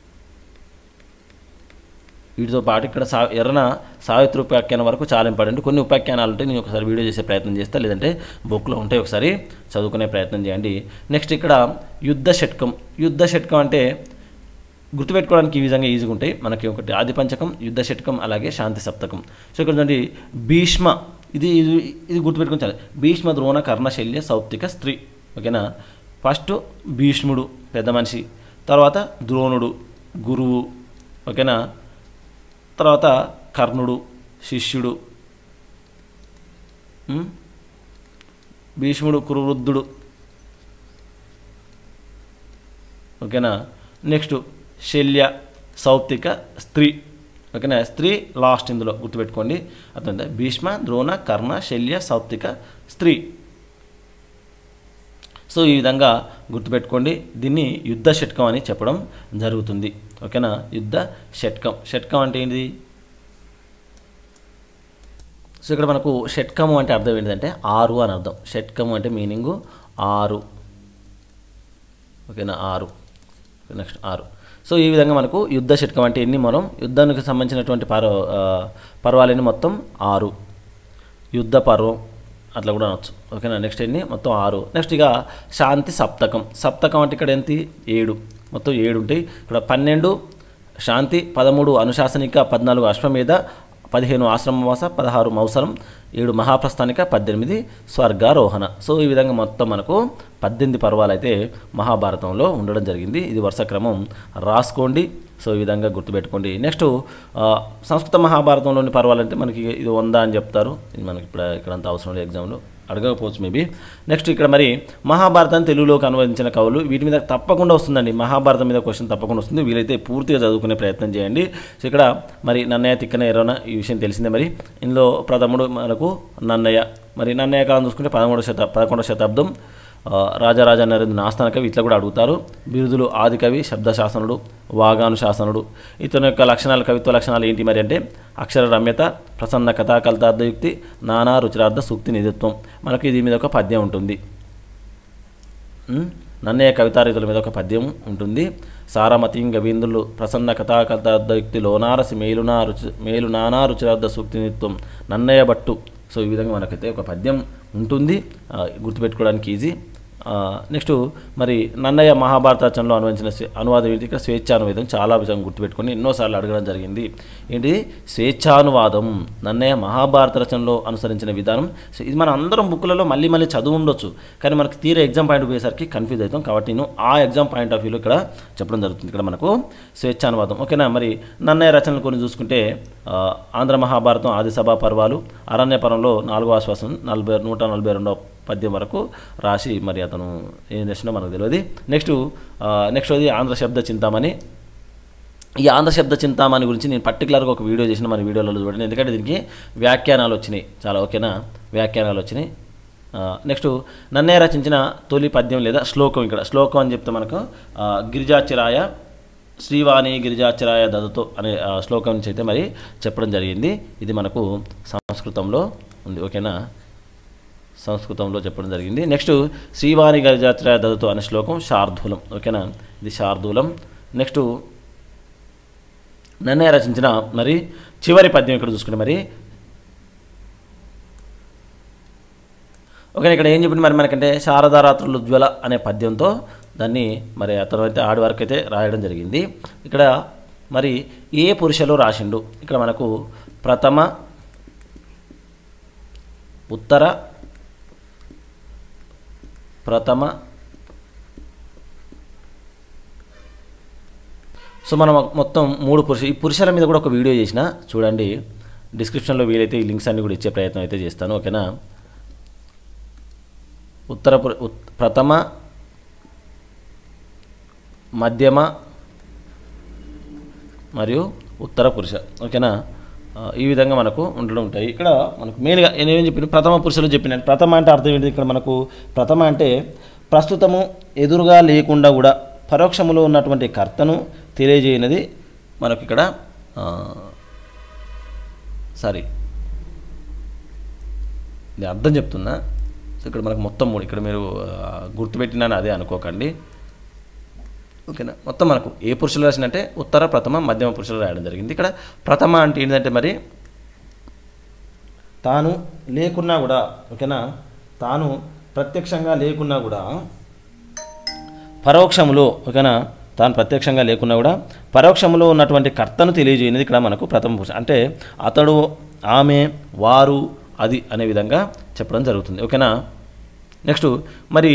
వీటితో పాటు ఇక్కడ సా ఎర్రన సావిత్రి ఉపాఖ్యానం వరకు చాలా ఇంపార్టెంట్ కొన్ని ఉపాఖ్యానాలు ఉంటాయి నేను ఒకసారి వీడియో చేసే ప్రయత్నం చేస్తా లేదంటే బుక్లో ఉంటే ఒకసారి చదువుకునే ప్రయత్నం చేయండి నెక్స్ట్ ఇక్కడ యుద్ధ షట్కం యుద్ధ షట్కం అంటే గుర్తుపెట్టుకోవడానికి ఈ విధంగా ఈజీగా ఉంటాయి మనకి ఒకటి ఆది పంచకం యుద్ధ షట్కం అలాగే శాంతి సప్తకం సో ఇక్కడ చూడండి భీష్మ ఇది ఇది ఇది గుర్తుపెట్టుకుని చాలు భీష్మ ద్రోణ కర్ణ శల్య సౌప్తిక స్త్రీ ఓకేనా ఫస్ట్ భీష్ముడు పెద్ద మనిషి తర్వాత ద్రోణుడు గురువు ఓకేనా తర్వాత కర్ణుడు శిష్యుడు ఉమ్? భీష్ముడు కురువృద్ధుడు ఓకేనా నెక్స్ట్ శల్య సౌప్తిక స్త్రీ ఓకేనా స్త్రీ లాస్ట్ ఇందులో గుర్తుపెట్టుకోండి అర్థమైందా భీష్మ ద్రోణ కర్ణ శల్య సౌప్తిక స్త్రీ సో ఈ విధంగా గుర్తుపెట్టుకోండి దీన్ని యుద్ధ షట్కం అని చెప్పడం జరుగుతుంది ఓకేనా యుద్ధ షట్కం షట్కం అంటే ఏంటిది సో ఇక్కడ మనకు షట్కము అంటే అర్థం ఏంటిదంటే ఆరు అని అర్థం షట్కము అంటే మీనింగు ఆరు ఓకేనా ఆరు నెక్స్ట్ ఆరు సో ఈ విధంగా మనకు యుద్ధ షట్కం అంటే ఎన్ని మనం యుద్ధానికి సంబంధించినటువంటి పర్వ ఆ, పర్వాలని మొత్తం ఆరు యుద్ధ పర్వం అట్లా కూడా అనొచ్చు ఓకేనా నెక్స్ట్ ఎన్ని మొత్తం ఆరు నెక్స్ట్ ఇక శాంతి సప్తకం సప్తకం అంటే ఇక్కడ ఎంత ఏడు మొత్తం ఏడు ఉంటాయి ఇక్కడ పన్నెండు శాంతి పదమూడు అనుశాసనిక పద్నాలుగు అశ్వమేధ పదిహేను ఆశ్రమవాస పదహారు మౌసరం ఏడు మహాప్రస్థానిక పద్దెనిమిది స్వర్గారోహణ సో ఈ విధంగా మొత్తం మనకు పద్దెనిమిది పర్వాలు అయితే మహాభారతంలో ఉండడం జరిగింది ఇది వరుస క్రమం రాసుకోండి సో ఈ విధంగా గుర్తుపెట్టుకోండి నెక్స్ట్ ఆ, సంస్కృత మహాభారతంలోని పర్వాలంటే మనకి ఇది వంద అని చెప్తారు ఇది మనకి ఇప్పుడు ఇక్కడంత అవసరం లేదు ఎగ్జామ్లో అడగకపోవచ్చు మేబీ నెక్స్ట్ ఇక్కడ మరి మహాభారతాన్ని తెలుగులోకి అనువదించిన కవులు వీటి మీద తప్పకుండా వస్తుందండి మహాభారతం మీద క్వశ్చన్ తప్పకుండా వస్తుంది వీలైతే పూర్తిగా చదువుకునే ప్రయత్నం చేయండి సో ఇక్కడ మరి నన్నయ్య తిక్కన ఎర్రన ఈ విషయం తెలిసిందే మరి ఇందులో ప్రథముడు మనకు నన్నయ్య మరి నన్నయ్య కాలం చూసుకుంటే పదమూడవ శత పదకొండవ శతాబ్దం ఆ, రాజరాజ నరేంద్ర ఆస్థాన కవి ఇట్లా కూడా అడుగుతారు బిరుదులు ఆది కవి శబ్దశాసనుడు వాగాను శాసనుడు ఇతని యొక్క లక్షణాలు కవిత్వ లక్షణాలు ఏంటి మరి అంటే అక్షర రమ్యత ప్రసన్న కథా కల్తార్థయుక్తి నానా రుచిరార్థ సూక్తి నిధిత్వం మనకు ఇది మీద ఒక పద్యం ఉంటుంది ఉమ్, నన్నయ్య కవితారీతుల మీద ఒక పద్యం ఉంటుంది సారమతీం గవీంద్రులు ప్రసన్న కథాకథాయుక్తి లోనారసి మేలునా రుచి మేలు నానా రుచిరార్థ సూక్తి నిత్వం నన్నయ్య భట్టు సో ఈ విధంగా మనకైతే ఒక పద్యం ఉంటుంది ఆ, గుర్తుపెట్టుకోవడానికి ఈజీ నెక్స్ట్ మరి నన్నయ్య మహాభారతాచంలో అనువదించిన స్వే- అనువాదం ఏంటి ఇక్కడ స్వేచ్ఛానువాదం చాలా విధంగా గుర్తుపెట్టుకొని ఎన్నోసార్లు అడగడం జరిగింది ఏంటి స్వేచ్ఛానువాదం నన్నయ్య మహాభారత రచనలో అనుసరించిన విధానం సో ఇది మన అందరం బుక్లలో మళ్ళీ మళ్ళీ చదువు ఉండొచ్చు కానీ మనకి తీరే ఎగ్జామ్ పాయింట్ పోయేసరికి కన్ఫ్యూజ్ అవుతాం కాబట్టి నేను ఆ ఎగ్జామ్ పాయింట్ ఆఫ్ వ్యూలో ఇక్కడ చెప్పడం జరుగుతుంది ఇక్కడ మనకు స్వేచ్ఛానువాదం ఓకేనా మరి నన్నయ్య రచనలు కొన్ని చూసుకుంటే ఆ, ఆంధ్ర మహాభారతం ఆదిసభా పర్వాలు అరణ్య పర్వంలో నాలుగో ఆశ్వాసం నలభై నూట నలభై రెండో పద్యం వరకు రాసి మరి అతను ఏం చేసినో మనకు తెలియదు నెక్స్ట్ నెక్స్ట్ అది ఆంధ్ర శబ్ద చింతామణి ఈ ఆంధ్ర శబ్ద చింతామణి గురించి నేను పర్టికులర్గా ఒక వీడియో చేసిన మన వీడియోలలో చూడండి ఎందుకంటే దీనికి వ్యాఖ్యానాలు వచ్చినాయి చాలా ఓకేనా వ్యాఖ్యానాలు వచ్చినాయి నెక్స్ట్ నన్నే రచించిన తొలి పద్యం లేదా శ్లోకం ఇక్కడ శ్లోకం అని చెప్తే మనకు ఆ, గిరిజాచిరాయ శ్రీవాణి గిరిజాచిరాయ దదతో అనే ఆ, శ్లోకం నుంచి అయితే మరి చెప్పడం జరిగింది ఇది మనకు సంస్కృతంలో ఉంది ఓకేనా సంస్కృతంలో చెప్పడం జరిగింది నెక్స్ట్ శ్రీవాణి గరిజాత్రాయ దదతో అనే శ్లోకం శార్దూలం ఓకేనా ఇది శార్దూలం నెక్స్ట్ నన్నయ్య రచించిన మరి చివరి పద్యం ఇక్కడ చూసుకుంటే మరి ఓకే ఇక్కడ ఏం చెప్పింది మరి మనకంటే శారదారాత్రులు ఉజ్వల అనే పద్యంతో దాన్ని మరి అతను అయితే ఆడి వరకు అయితే రాయడం జరిగింది ఇక్కడ మరి ఏ పురుషలో రాసిండు ఇక్కడ మనకు ప్రథమ ఉత్తర ప్రథమ సో మనం మొత్తం మూడు పురుష ఈ పురుషుల మీద కూడా ఒక వీడియో చేసిన చూడండి డిస్క్రిప్షన్లో వీలైతే ఈ లింక్స్ అన్ని కూడా ఇచ్చే ప్రయత్నం అయితే చేస్తాను ఓకేనా ఉత్తర పురు- ఉత్- ప్రథమ మధ్యమ మరియు ఉత్తర పురుష ఓకేనా ఆ, ఈ విధంగా మనకు ఉండడం ఉంటాయి ఇక్కడ మనకు మెయిన్గా నేనేం చెప్పిన ప్రథమ పురుషులు చెప్పిన ప్రథమ అంటే అర్థం ఏంటి ఇక్కడ మనకు ప్రథమ అంటే ప్రస్తుతము ఎదురుగా లేకుండా కూడా పరోక్షములో ఉన్నటువంటి కర్తను తెలియజేయనది మనకు ఇక్కడ సారీ నేను అర్థం చెప్తున్నా సో ఇక్కడ మనకు మొత్తం మూడు ఇక్కడ మీరు ఆ, గుర్తుపెట్టినాను అదే అనుకోకండి ఓకేనా మొత్తం మనకు ఏ పురుషులు రాసినంటే ఉత్తర ప్రథమ మధ్యమ పురుషులు రాయడం జరిగింది ఇక్కడ ప్రథమ అంటే ఏంటంటే మరి తాను లేకున్నా కూడా ఓకేనా తాను ప్రత్యక్షంగా లేకున్నా కూడా పరోక్షములో ఓకేనా తాను ప్రత్యక్షంగా లేకున్నా కూడా పరోక్షములో ఉన్నటువంటి కర్తను తెలియజేయనిది ఇక్కడ మనకు ప్రథమ పురుష అంటే అతడు ఆమె వారు అది అనే విధంగా చెప్పడం జరుగుతుంది ఓకేనా నెక్స్ట్ మరి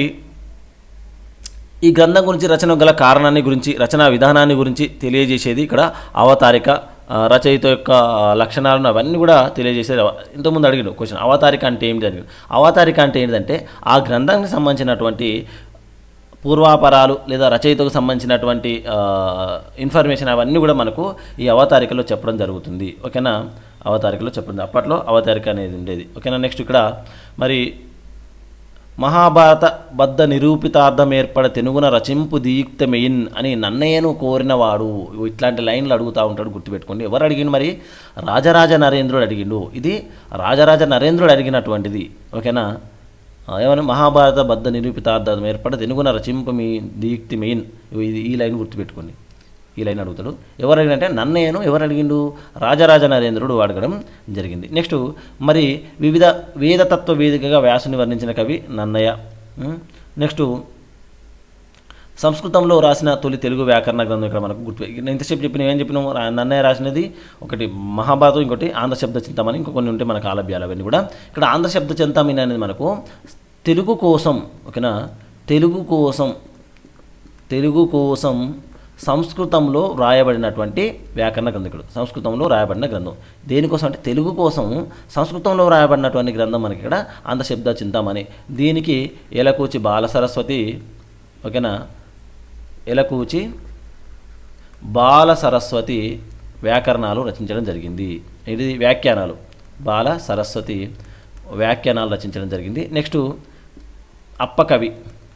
ఈ గ్రంథం గురించి రచన గల కారణాన్ని గురించి రచనా విధానాన్ని గురించి తెలియజేసేది ఇక్కడ అవతారిక ఆ, రచయిత యొక్క ఆ, లక్షణాలను అవన్నీ కూడా తెలియజేసేది అవ- ఇంతకుముందు అడిగిన క్వశ్చన్ అవతారిక అంటే ఏమిటి అడిగిన అవతారిక అంటే ఏంటంటే ఆ గ్రంథానికి సంబంధించినటువంటి పూర్వాపరాలు లేదా రచయితకు సంబంధించినటువంటి ఆ, ఇన్ఫర్మేషన్ అవన్నీ కూడా మనకు ఈ అవతారికలో చెప్పడం జరుగుతుంది ఓకేనా అవతారికలో చెప్పడం అప్పట్లో అవతారిక అనేది ఉండేది ఓకేనా నెక్స్ట్ ఇక్కడ మరి మహాభారత బద్ధ నిరూపితార్థం ఏర్పడ తెనుగున రచింపు దీయుక్తమెయిన్ అని నన్నయ్యను కోరినవాడు ఇట్లాంటి లైన్లు అడుగుతూ ఉంటాడు గుర్తుపెట్టుకోండి ఎవరు అడిగిండు మరి రాజరాజ నరేంద్రుడు అడిగిండు ఇది రాజరాజ నరేంద్రుడు అడిగినటువంటిది ఓకేనా ఆ, ఏమన్నా మహాభారత బద్ధ నిరూపితార్థం ఏర్పడ తెనుగున రచింపు మీ దీయుక్తి మెయిన్ ఇది ఈ లైన్ గుర్తుపెట్టుకోండి ఈ లైన్ అడుగుతాడు ఎవరు అడిగినంటే నన్నయ్యను ఎవరు అడిగిండు రాజరాజ నరేంద్రుడు అడగడం జరిగింది నెక్స్ట్ మరి వివిధ వేదతత్వ వేదికగా వ్యాసుని వర్ణించిన కవి నన్నయ్య ఉం? నెక్స్ట్ సంస్కృతంలో రాసిన తొలి తెలుగు వ్యాకరణ గ్రంథం ఇక్కడ మనకు గుర్తు నేను ఇంతసేపు చెప్పిన ఏం చెప్పినాము రా- నన్నయ్య రాసినది ఒకటి మహాభారతం ఇంకోటి ఆంధ్ర శబ్ద చింతామణి ఇంకో కొన్ని ఉంటే మనకు ఆలభ్యాలు అవన్నీ కూడా ఇక్కడ ఆంధ్ర శబ్ద చింతామణి అనేది మనకు తెలుగు కోసం ఓకేనా తెలుగు కోసం తెలుగు కోసం సంస్కృతంలో వ్రాయబడినటువంటి వ్యాకరణ గ్రంథకుడు సంస్కృతంలో రాయబడిన గ్రంథం దేనికోసం అంటే తెలుగు కోసం సంస్కృతంలో రాయబడినటువంటి గ్రంథం మనకి ఇక్కడ అందశబ్ద చింతామణి దీనికి ఎలకూచి బాల సరస్వతి ఓకేనా ఎలకూచి బాల సరస్వతి వ్యాకరణాలు రచించడం జరిగింది ఇది వ్యాఖ్యానాలు బాల సరస్వతి వ్యాఖ్యానాలు రచించడం జరిగింది నెక్స్ట్ అప్పకవి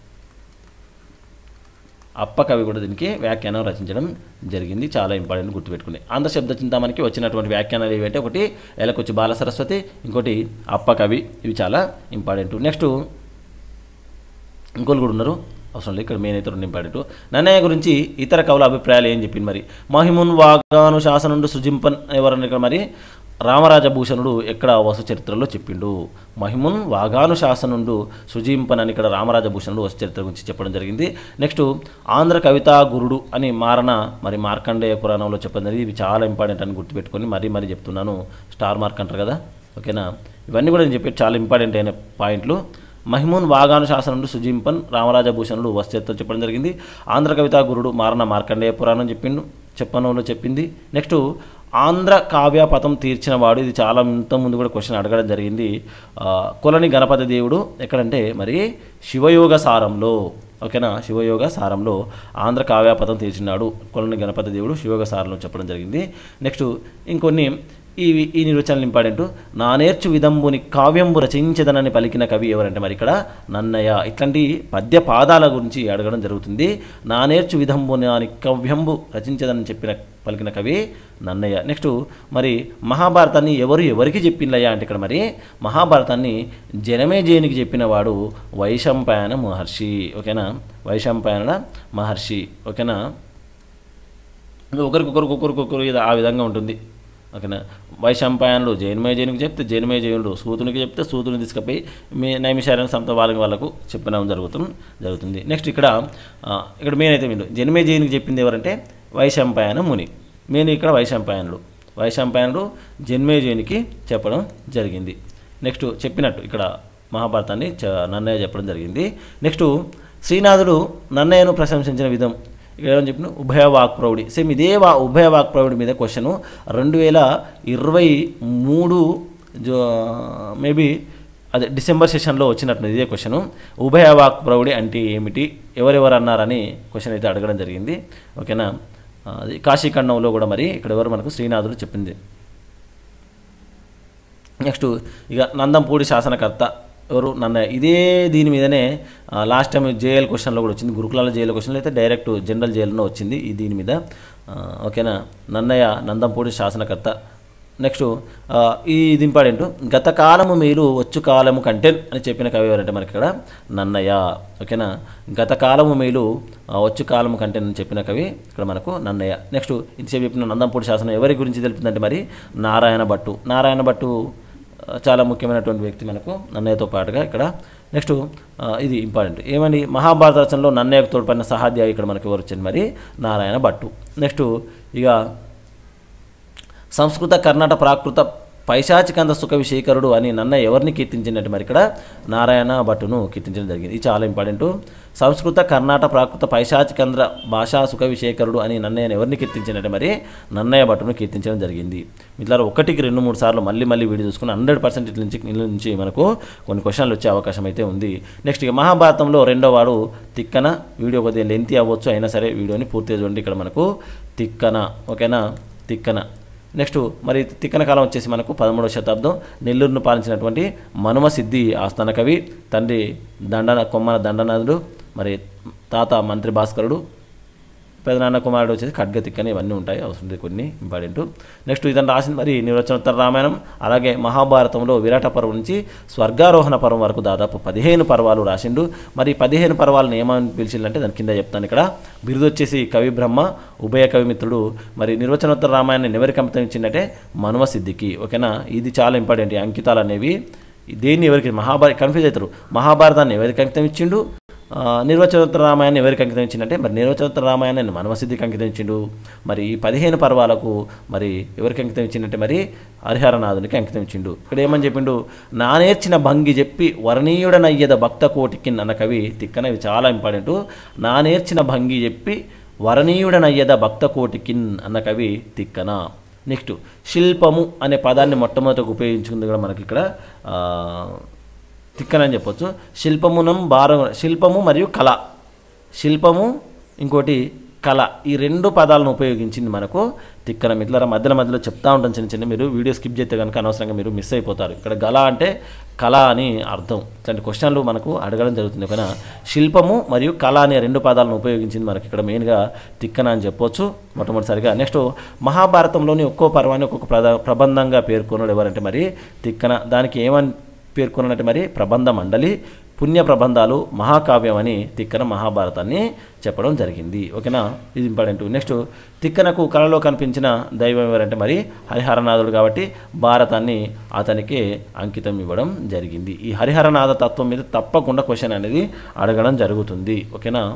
అప్పకవి కూడా దీనికి వ్యాఖ్యానం రచించడం జరిగింది చాలా ఇంపార్టెంట్ గుర్తుపెట్టుకుని ఆంధ్ర శబ్ద చింతామణికి వచ్చినటువంటి వ్యాఖ్యానాలు ఏవంటే ఒకటి ఎలకొచ్చి బాల సరస్వతి ఇంకోటి అప్పకవి ఇవి చాలా ఇంపార్టెంట్ నెక్స్ట్ ఇంకోళ్ళు కూడా ఉన్నారు అవసరం లేదు ఇక్కడ మెయిన్ అయితే రెండు ఇంపార్టెంట్ నన్నయ్య గురించి ఇతర కవుల అభిప్రాయాలు ఏం చెప్పింది మరి మహిమున్ వాగాను శాసనుండు సృజింపన్ ఎవరన్నా ఇక్కడ మరి రామరాజభూషణుడు ఎక్కడ వసు చరిత్రలో చెప్పిండు మహిమున్ వాగాను శాసనుండు సుజింపన్ అని ఇక్కడ రామరాజభూషణుడు వసు చరిత్ర గురించి చెప్పడం జరిగింది నెక్స్ట్ ఆంధ్ర కవితా గురుడు అని మారణ మరి మార్కండేయ పురాణంలో చెప్పడం జరిగింది ఇవి చాలా ఇంపార్టెంట్ అని గుర్తుపెట్టుకొని మరీ మరీ చెప్తున్నాను స్టార్ మార్క్ అంటారు కదా ఓకేనా ఇవన్నీ కూడా నేను చెప్పేది చాలా ఇంపార్టెంట్ అయిన పాయింట్లు మహిమూన్ వాగాను శాసనుడు సుజింపన్ రామరాజభూషణుడు వశ్చరిత్ర చెప్పడం జరిగింది ఆంధ్ర కవితా గురుడు మారణ మార్కండేయ పురాణం చెప్పిండు చెప్పనంలో చెప్పింది నెక్స్ట్ ఆంధ్ర కావ్య పథం తీర్చిన వాడు ఇది చాలా ఇంత ముందు కూడా క్వశ్చన్ అడగడం జరిగింది ఆ, కొలని గణపతి దేవుడు ఎక్కడంటే మరి శివయోగ సారంలో ఓకేనా శివయోగ సారంలో ఆంధ్ర కావ్యాపదం తీర్చినాడు కొలని గణపతి దేవుడు శివయోగ సారంలో చెప్పడం జరిగింది నెక్స్ట్ ఇంకొన్ని ఈ ఈ నిర్వచనాలు ఇంపార్టెంట్ నా నేర్చు విదంబుని కావ్యంబు రచించదనని పలికిన కవి ఎవరంటే మరి ఇక్కడ నన్నయ్య ఇట్లాంటి పద్య పాదాల గురించి అడగడం జరుగుతుంది నా నేర్చు విధంబుని అని కావ్యంబు రచించదని చెప్పిన పలికిన కవి నన్నయ్య నెక్స్ట్ మరి మహాభారతాన్ని ఎవరు ఎవరికి చెప్పిందయ్యా అంటే ఇక్కడ మరి మహాభారతాన్ని జనమేజయునికి చెప్పిన వాడు వైశంపాయన మహర్షి ఓకేనా వైశంపాయన మహర్షి ఓకేనా ఒకరికొకరు ఒకరికొకరు ఇది ఆ విధంగా ఉంటుంది ఓకేనా వైశంపాయనుడు జైనమేజయునికి చెప్తే జైనమేజయుడు సూతునికి చెప్తే సూతుని తీసుకుపోయి మీ నైమిషారాయణ సంత వాళ్ళకి వాళ్ళకు చెప్పడం జరుగుతుంది జరుగుతుంది నెక్స్ట్ ఇక్కడ ఆ, ఇక్కడ మెయిన్ అయితే మీరు జన్మేజయునికి చెప్పింది ఎవరంటే వైశంపాయన ముని మెయిన్ ఇక్కడ వైశంపాయనుడు వైశంపాయనుడు జన్మేజయునికి చెప్పడం జరిగింది నెక్స్ట్ చెప్పినట్టు ఇక్కడ మహాభారతాన్ని చ- నన్నయ్య చెప్పడం జరిగింది నెక్స్ట్ శ్రీనాథుడు నన్నయ్యను ప్రశంసించిన విధం ఇక్కడ ఏమని చెప్పిన ఉభయ వాక్ప్రౌఢి సేమ్ ఇదే వా ఉభయ వాక్ప్రౌఢి మీద క్వశ్చన్ రెండు వేల ఇరవై మూడు జో మేబీ అదే డిసెంబర్ సెషన్లో వచ్చినట్టు ఇదే క్వశ్చన్ ఉభయ వాక్ప్రౌఢి అంటే ఏమిటి ఎవరెవరు అన్నారని క్వశ్చన్ అయితే అడగడం జరిగింది ఓకేనా ఆ, అది కాశీఖండంలో కూడా మరి ఇక్కడ ఎవరు మనకు శ్రీనాథుడు చెప్పింది నెక్స్ట్ ఇక నందంపూడి శాసనకర్త ఎవరు నన్న ఇదే దీని మీదనే ఆ, లాస్ట్ టైం జేఎల్ క్వశ్చన్లో కూడా వచ్చింది గురుకులాల జేఎల్ క్వశ్చన్లో అయితే డైరెక్ట్ జనరల్ జేఎల్లో వచ్చింది ఈ దీని మీద ఆ, ఓకేనా నన్నయ్య నందంపూడి శాసనకర్త నెక్స్ట్ ఆ, ఈ ఇది ఇంపార్టెంట్ గత కాలము మీరు వచ్చు కాలము కంటే అని చెప్పిన కవి ఎవరంటే మనకి ఇక్కడ నన్నయ్య ఓకేనా గత కాలము మేలు ఆ, వచ్చు కాలము కంటే అని చెప్పిన కవి ఇక్కడ మనకు నన్నయ్య నెక్స్ట్ ఇంతసేపు చెప్పిన నందంపూడి శాసనం ఎవరి గురించి తెలుపుతుందంటే మరి నారాయణ భట్టు నారాయణ భట్టు ఆ, చాలా ముఖ్యమైనటువంటి వ్యక్తి మనకు నన్నయ్యతో పాటుగా ఇక్కడ నెక్స్ట్ ఆ, ఇది ఇంపార్టెంట్ ఏమని మహాభారత రచనలో నన్నయ్యకు తోడ్పడిన సహాధ్యాయి ఇక్కడ మనకి ఎవరు వచ్చింది మరి నారాయణ భట్టు నెక్స్ట్ ఇక సంస్కృత కర్ణాటక ప్రాకృత పైశాచికంద సుఖ విశేఖరుడు అని నన్న ఎవరిని కీర్తించినట్టు మరి ఇక్కడ నారాయణ భట్టును కీర్తించడం జరిగింది ఇది చాలా ఇంపార్టెంట్ సంస్కృత కర్ణాటక ప్రాకృత పైశాచికంద్ర భాషా సుఖ విశేఖరుడు అని నన్నయ్యను ఎవరిని కీర్తించినట్టు మరి నన్నయ్య భట్టును కీర్తించడం జరిగింది ఇట్లా ఒకటికి రెండు మూడు సార్లు మళ్ళీ మళ్ళీ వీడియో చూసుకుని హండ్రెడ్ పర్సెంట్ ఇట్ల నుంచి ఇళ్ళ నుంచి మనకు కొన్ని క్వశ్చన్లు వచ్చే అవకాశం అయితే ఉంది నెక్స్ట్ ఇక మహాభారతంలో రెండో వాడు తిక్కన వీడియో కొద్దిగా లెంతీ అవ్వచ్చు అయినా సరే వీడియోని పూర్తిగా చూడండి ఇక్కడ మనకు తిక్కన ఓకేనా తిక్కన నెక్స్ట్ మరి తిక్కన కాలం వచ్చేసి మనకు పదమూడవ శతాబ్దం నెల్లూరును పాలించినటువంటి మనుమ సిద్ధి ఆస్థాన కవి తండ్రి దండన కొమ్మన దండనాథుడు మరి తాత మంత్రి భాస్కరుడు పెదనాన్న కుమారుడు వచ్చేసి ఖడ్గ తిక్కని ఇవన్నీ ఉంటాయి అవసరం లేదు కొన్ని ఇంపార్టెంట్ నెక్స్ట్ ఇతను రాసింది మరి నిర్వచనోత్తర రామాయణం అలాగే మహాభారతంలో విరాట పర్వం నుంచి స్వర్గారోహణ పర్వం వరకు దాదాపు పదిహేను పర్వాలు రాసిండు మరి ఈ పదిహేను పర్వాలను ఏమని పిలిచిందంటే దాని కింద చెప్తాను ఇక్కడ బిరుదు వచ్చేసి కవి బ్రహ్మ ఉభయ కవిమిత్రుడు మరి నిర్వచనోత్తర రామాయణాన్ని ఎవరికి అంకితం ఇచ్చిందంటే మనుమ సిద్ధికి ఓకేనా ఇది చాలా ఇంపార్టెంట్ ఈ అంకితాలు అనేవి దేన్ని ఎవరికి మహాభారత కన్ఫ్యూజ్ అవుతారు మహాభారతాన్ని ఎవరికి అంకితం ఇచ్చిండు ఆ, నిర్వచనోత్తర రామాయణం ఎవరికి అంకితం ఇచ్చిందంటే మరి నిర్వచనోత్తర రామాయణాన్ని మనవసిద్ధికి అంకితం ఇచ్చిండు మరి ఈ పదిహేను పర్వాలకు మరి ఎవరికి అంకితం ఇచ్చిందంటే మరి హరిహరనాథునికి అంకితం ఇచ్చిండు ఇక్కడ ఏమని చెప్పిండు నా నేర్చిన భంగి చెప్పి వరణీయుడనయ్యద భక్త కోటికి అన్న కవి తిక్కన ఇవి చాలా ఇంపార్టెంట్ నా నేర్చిన భంగి చెప్పి వరణీయుడనయ్యద భక్త కోటికిన్ అన్న కవి తిక్కన నెక్స్ట్ శిల్పము అనే పదాన్ని మొట్టమొదటి ఉపయోగించుకుంది కూడా మనకి ఇక్కడ ఆ, తిక్కన అని చెప్పొచ్చు శిల్పమునం భారం శిల్పము మరియు కళ శిల్పము ఇంకోటి కళ ఈ రెండు పదాలను ఉపయోగించింది మనకు తిక్కన మిత్రుల మధ్యలో మధ్యలో చెప్తా ఉంటాను చిన్న చిన్న మీరు వీడియో స్కిప్ చేస్తే కనుక అనవసరంగా మీరు మిస్ అయిపోతారు ఇక్కడ గల అంటే కళ అని అర్థం ఇట్లాంటి క్వశ్చన్లు మనకు అడగడం జరుగుతుంది కానీ శిల్పము మరియు కళ అనే రెండు పదాలను ఉపయోగించింది మనకి ఇక్కడ మెయిన్గా తిక్కన అని చెప్పొచ్చు మొట్టమొదటిసారిగా నెక్స్ట్ మహాభారతంలోని ఒక్కో పర్వాన్ని ఒక్కొక్క ప్రధ ప్రబంధంగా పేర్కొన్నాడు ఎవరంటే మరి తిక్కన దానికి ఏమని పేర్కొన్నట్టు మరి ప్రబంధ మండలి పుణ్య ప్రబంధాలు మహాకావ్యం అని తిక్కన మహాభారతాన్ని చెప్పడం జరిగింది ఓకేనా ఇది ఇంపార్టెంట్ నెక్స్ట్ తిక్కనకు కళలో కనిపించిన దైవం ఎవరంటే మరి హరిహరనాథుడు కాబట్టి భారతాన్ని అతనికి అంకితం ఇవ్వడం జరిగింది ఈ హరిహరనాథ తత్వం మీద తప్పకుండా క్వశ్చన్ అనేది అడగడం జరుగుతుంది ఓకేనా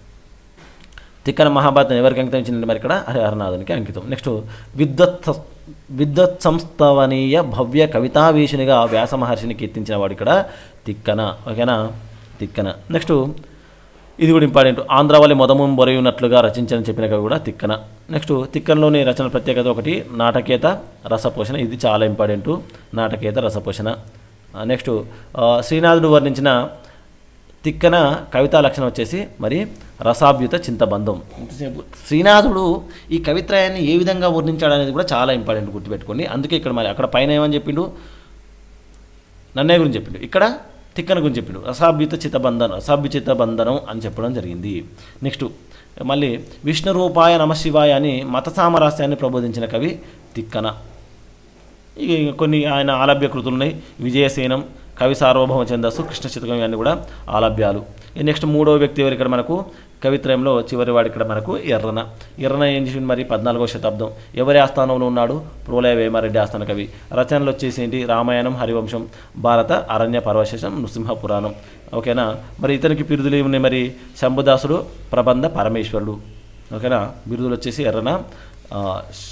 తిక్కన మహాభారతం ఎవరికి అంకితం ఇచ్చిందంటే మరి ఇక్కడ హరిహరనాథునికి అంకితం నెక్స్ట్ విద్వత్ విద్వత్ సంస్థవనీయ భవ్య కవితావీషునిగా వ్యాస మహర్షిని కీర్తించిన వాడు ఇక్కడ తిక్కన ఓకేనా తిక్కన నెక్స్ట్ ఇది కూడా ఇంపార్టెంట్ ఆంధ్రావళి మొదము బొరయున్నట్లుగా రచించని చెప్పిన కవి కూడా తిక్కన నెక్స్ట్ తిక్కనలోని రచన ప్రత్యేకత ఒకటి నాటకేత రసపోషణ ఇది చాలా ఇంపార్టెంట్ నాటకేత రసపోషణ నెక్స్ట్ శ్రీనాథుడు వర్ణించిన తిక్కన కవితా లక్షణం వచ్చేసి మరి రసాభ్యుత చింతబంధం ఇంతసేపు శ్రీనాథుడు ఈ కవిత్రయాన్ని ఏ విధంగా వర్ణించాడు అనేది కూడా చాలా ఇంపార్టెంట్ గుర్తుపెట్టుకోండి అందుకే ఇక్కడ మరి అక్కడ పైన ఏమని చెప్పిండు నన్నయ్య గురించి చెప్పిండు ఇక్కడ తిక్కన గురించి చెప్పిండు రసాభ్యుత చిత్తబంధనం రసాభ్యు చిత్తబంధనం అని చెప్పడం జరిగింది నెక్స్ట్ మళ్ళీ విష్ణు రూపాయ నమశివాయ అని మత సామరస్యాన్ని ప్రబోధించిన కవి తిక్కన ఇక కొన్ని ఆయన ఆలభ్య కృతులు ఉన్నాయి విజయసేనం కవి సార్వభౌమ ఛందస్సు కృష్ణ శతకం ఇవన్నీ కూడా ఆలభ్యాలు ఇక నెక్స్ట్ మూడవ వ్యక్తి ఎవరు ఇక్కడ మనకు కవిత్రయంలో చివరి వాడు ఇక్కడ మనకు ఎర్రన ఎర్రన ఏం చేసింది మరి పద్నాలుగో శతాబ్దం ఎవరి ఆస్థానంలో ఉన్నాడు ప్రోలయ వేమారెడ్డి ఆస్థాన కవి రచనలు వచ్చేసి ఏంటి రామాయణం హరివంశం భారత అరణ్య పర్వశేషం నృసింహ పురాణం ఓకేనా మరి ఇతనికి బిరుదులు ఏమున్నాయి మరి శంభుదాసుడు ప్రబంధ పరమేశ్వరుడు ఓకేనా బిరుదులు వచ్చేసి ఎర్రన ఆ,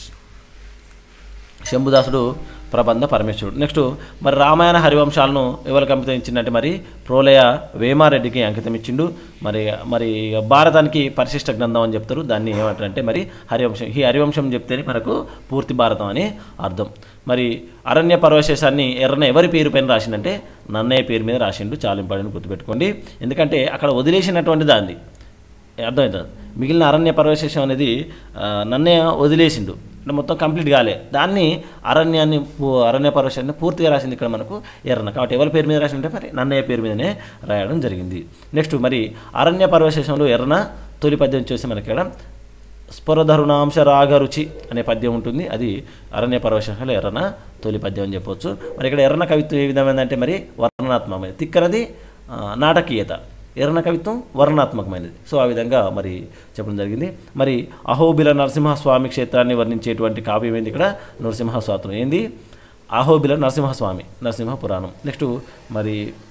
శంభుదాసుడు ప్రబంధ పరమేశ్వరుడు నెక్స్ట్ మరి రామాయణ హరివంశాలను ఎవరికి అంకితం ఇచ్చిందంటే మరి ప్రోలయ వేమారెడ్డికి అంకితం ఇచ్చిండు మరి మరి భారతానికి పరిశిష్ట గ్రంథం అని చెప్తారు దాన్ని ఏమంటారంటే మరి హరివంశం ఈ హరివంశం చెప్తేనే మనకు పూర్తి భారతం అని అర్థం మరి అరణ్య పర్వశేషాన్ని ఎర్రన ఎవరి పేరు పైన రాసిందంటే నన్నయ్య పేరు మీద రాసిండు చాలా ఇంపార్టెంట్ గుర్తుపెట్టుకోండి ఎందుకంటే అక్కడ వదిలేసినటువంటి దాన్ని అర్థమవుతుంది మిగిలిన అరణ్య పర్వశేషం అనేది ఆ, నన్నే వదిలేసిండు అంటే మొత్తం కంప్లీట్ కాలే దాన్ని అరణ్యాన్ని పూ- అరణ్య పర్వశాన్ని పూర్తిగా రాసింది ఇక్కడ మనకు ఎర్రన కాబట్టి ఎవరి పేరు మీద రాసిందంటే మరి నన్నయ్య పేరు మీదనే రాయడం జరిగింది నెక్స్ట్ మరి అరణ్య పర్వశేషంలో ఎర్రన తొలి పద్యం వచ్చేసి మనకి ఇక్కడ స్ఫురధరుణాంశ రాగరుచి అనే పద్యం ఉంటుంది అది అరణ్య పర్వశంలో ఎర్రన తొలి పద్యం అని చెప్పొచ్చు మరి ఇక్కడ ఎర్రన కవిత్వం ఏ విధమైనదంటే మరి వర్ణనాత్మకమైనది తిక్కనది ఆ, నాటకీయత ఎర్రన కవిత్వం వర్ణనాత్మకమైనది సో ఆ విధంగా మరి చెప్పడం జరిగింది మరి అహోబిల నరసింహస్వామి క్షేత్రాన్ని వర్ణించేటువంటి కావ్యం ఏంది ఇక్కడ నరసింహస్వాతం ఏంది అహోబిల నరసింహస్వామి నరసింహ పురాణం నెక్స్ట్ మరి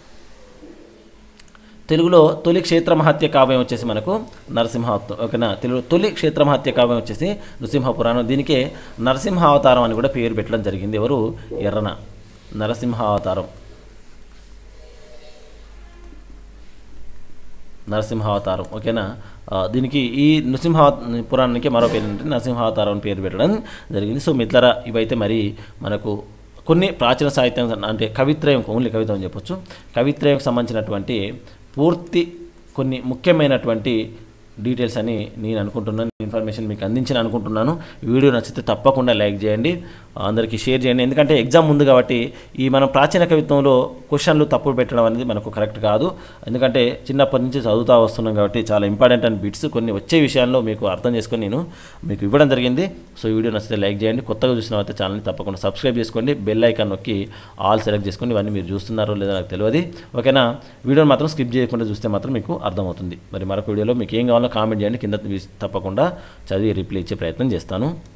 తెలుగులో తొలి క్షేత్ర మహత్య కావ్యం వచ్చేసి మనకు నరసింహ ఓకేనా తెలుగు తొలి క్షేత్ర మహత్య కావ్యం వచ్చేసి నృసింహ పురాణం దీనికే నరసింహ అవతారం అని కూడా పేరు పెట్టడం జరిగింది ఎవరు ఎర్రన నరసింహ అవతారం నరసింహావతారం ఓకేనా ఆ, దీనికి ఈ నృసింహ పురాణానికి మరో పేరు ఏంటంటే నరసింహావతారం అని పేరు పెట్టడం జరిగింది సో మిత్రరా ఇవైతే మరి మనకు కొన్ని ప్రాచీన సాహిత్యం అంటే కవిత్రయం ఓన్లీ కవిత్వం అని చెప్పొచ్చు కవిత్రయం సంబంధించినటువంటి పూర్తి కొన్ని ముఖ్యమైనటువంటి డీటెయిల్స్ అని నేను అనుకుంటున్నాను ఇన్ఫర్మేషన్ మీకు అందించిన అనుకుంటున్నాను ఈ వీడియో నచ్చితే తప్పకుండా లైక్ చేయండి అందరికీ షేర్ చేయండి ఎందుకంటే ఎగ్జామ్ ఉంది కాబట్టి ఈ మనం ప్రాచీన కవిత్వంలో క్వశ్చన్లు తప్పుడు పెట్టడం అనేది మనకు కరెక్ట్ కాదు ఎందుకంటే చిన్నప్పటి నుంచి చదువుతా వస్తున్నాం కాబట్టి చాలా ఇంపార్టెంట్ అండ్ బిట్స్ కొన్ని వచ్చే విషయాల్లో మీకు అర్థం చేసుకొని నేను మీకు ఇవ్వడం జరిగింది సో ఈ వీడియో నచ్చితే లైక్ చేయండి కొత్తగా చూసిన అయితే ఛానల్ని తప్పకుండా సబ్స్క్రైబ్ చేసుకోండి బెల్ ఐకాన్ నొక్కి ఆల్ సెలెక్ట్ చేసుకోండి ఇవన్నీ మీరు చూస్తున్నారో లేదో నాకు తెలియదు ఓకేనా వీడియోని మాత్రం స్కిప్ చేయకుండా చూస్తే మాత్రం మీకు అర్థమవుతుంది మరి మరొక వీడియోలో మీకు ఏం కావాలో కామెంట్ చేయండి కింద తప్పకుండా చదివి రిప్లై ఇచ్చే ప్రయత్నం చేస్తాను